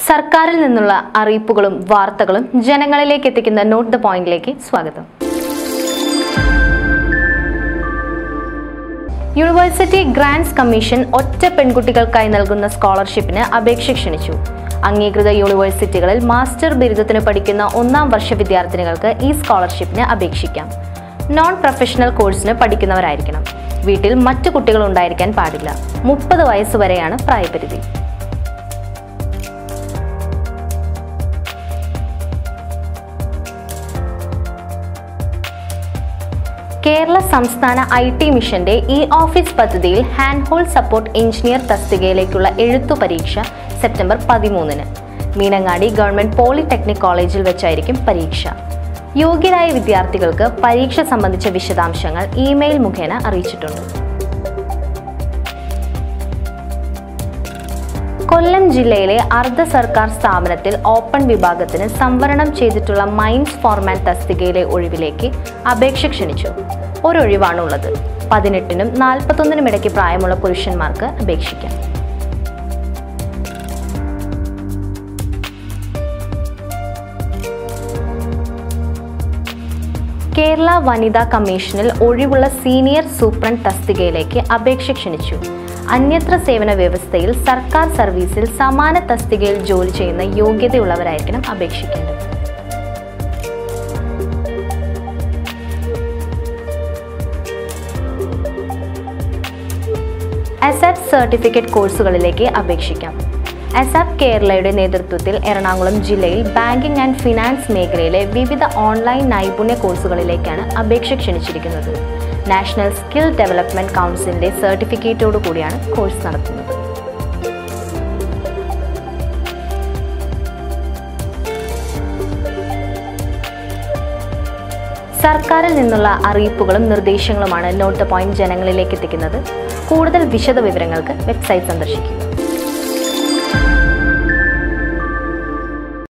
സർക്കാരിൽ നിന്നുള്ള അറിയിപ്പുകളും വാർത്തകളും ജനങ്ങളിലേക്ക് എത്തിക്കുന്ന നോട്ട് ദ പോയിന്റിലേക്ക് സ്വാഗതം യൂണിവേഴ്സിറ്റി ഗ്രാന്റ്സ് കമ്മീഷൻ ഒറ്റ പെൺകുട്ടികൾക്കായി നൽകുന്ന സ്കോളർഷിപ്പിന് അപേക്ഷ ക്ഷണിച്ചു അംഗീകൃത യൂണിവേഴ്സിറ്റികളിൽ മാസ്റ്റർ ബിരുദത്തിന് പഠിക്കുന്ന ഒന്നാം വർഷ വിദ്യാർത്ഥിനികൾക്ക് ഈ സ്കോളർഷിപ്പിന് അപേക്ഷിക്കാം നോൺ പ്രൊഫഷണൽ കോഴ്സിന് പഠിക്കുന്നവരായിരിക്കണം വീട്ടിൽ മറ്റു കുട്ടികൾ ഉണ്ടായിരിക്കാൻ പാടില്ല മുപ്പത് വയസ്സ് വരെയാണ് പ്രായപരിധി കേരള സംസ്ഥാന ഐ ടി മിഷന്റെ ഇ ഓഫീസ് പദ്ധതിയിൽ ഹാൻഡ് ഹോൾ സപ്പോർട്ട് എഞ്ചിനീയർ തസ്തികയിലേക്കുള്ള എഴുത്തു പരീക്ഷ സെപ്റ്റംബർ പതിമൂന്നിന് മീനങ്ങാടി ഗവൺമെന്റ് പോളിടെക്നിക് കോളേജിൽ വെച്ചായിരിക്കും പരീക്ഷ യോഗ്യരായ വിദ്യാർത്ഥികൾക്ക് പരീക്ഷ സംബന്ധിച്ച വിശദാംശങ്ങൾ ഇമെയിൽ മുഖേന അറിയിച്ചിട്ടുണ്ട് കൊല്ലം ജില്ലയിലെ അർദ്ധ സർക്കാർ സ്ഥാപനത്തിൽ ഓപ്പൺ വിഭാഗത്തിന് സംവരണം ചെയ്തിട്ടുള്ള മൈൻസ് ഫോർമാൻ തസ്തികയിലെ ഒഴിവിലേക്ക് അപേക്ഷ ക്ഷണിച്ചു ഒരൊഴിവാണുള്ളത് പതിനെട്ടിനും നാൽപ്പത്തൊന്നിനും ഇടയ്ക്ക് പ്രായമുള്ള പുരുഷന്മാർക്ക് അപേക്ഷിക്കാം കേരള വനിതാ കമ്മീഷനിൽ ഒഴിവുള്ള സീനിയർ സൂപ്രണ്ട് തസ്തികയിലേക്ക് അപേക്ഷ ക്ഷണിച്ചു അന്യത്ര സേവന വ്യവസ്ഥയിൽ സർക്കാർ സർവീസിൽ സമാന തസ്തികയിൽ ജോലി ചെയ്യുന്ന യോഗ്യതയുള്ളവരായിരിക്കണം അപേക്ഷിക്കേണ്ടത് അസാപ്പ് സർട്ടിഫിക്കറ്റ് കോഴ്സുകളിലേക്ക് അപേക്ഷിക്കാം അസാപ്പ് കേരളയുടെ നേതൃത്വത്തിൽ എറണാകുളം ജില്ലയിൽ ബാങ്കിംഗ് ആൻഡ് ഫിനാൻസ് മേഖലയിലെ വിവിധ ഓൺലൈൻ നൈപുണ്യ കോഴ്സുകളിലേക്കാണ് അപേക്ഷ ക്ഷണിച്ചിരിക്കുന്നത് നാഷണൽ സ്കിൽ ഡെവലപ്മെന്റ് കൗൺസിലിന്റെ സർട്ടിഫിക്കറ്റോടു കൂടിയാണ് കോഴ്സ് നടത്തുന്നത് സർക്കാരിൽ നിന്നുള്ള അറിയിപ്പുകളും നിർദ്ദേശങ്ങളുമാണ് നോട്ട് ദ പോയിന്റ് ജനങ്ങളിലേക്ക് എത്തിക്കുന്നത് കൂടുതൽ വിശദ വിവരങ്ങൾക്ക് വെബ്സൈറ്റ് സന്ദർശിക്കുക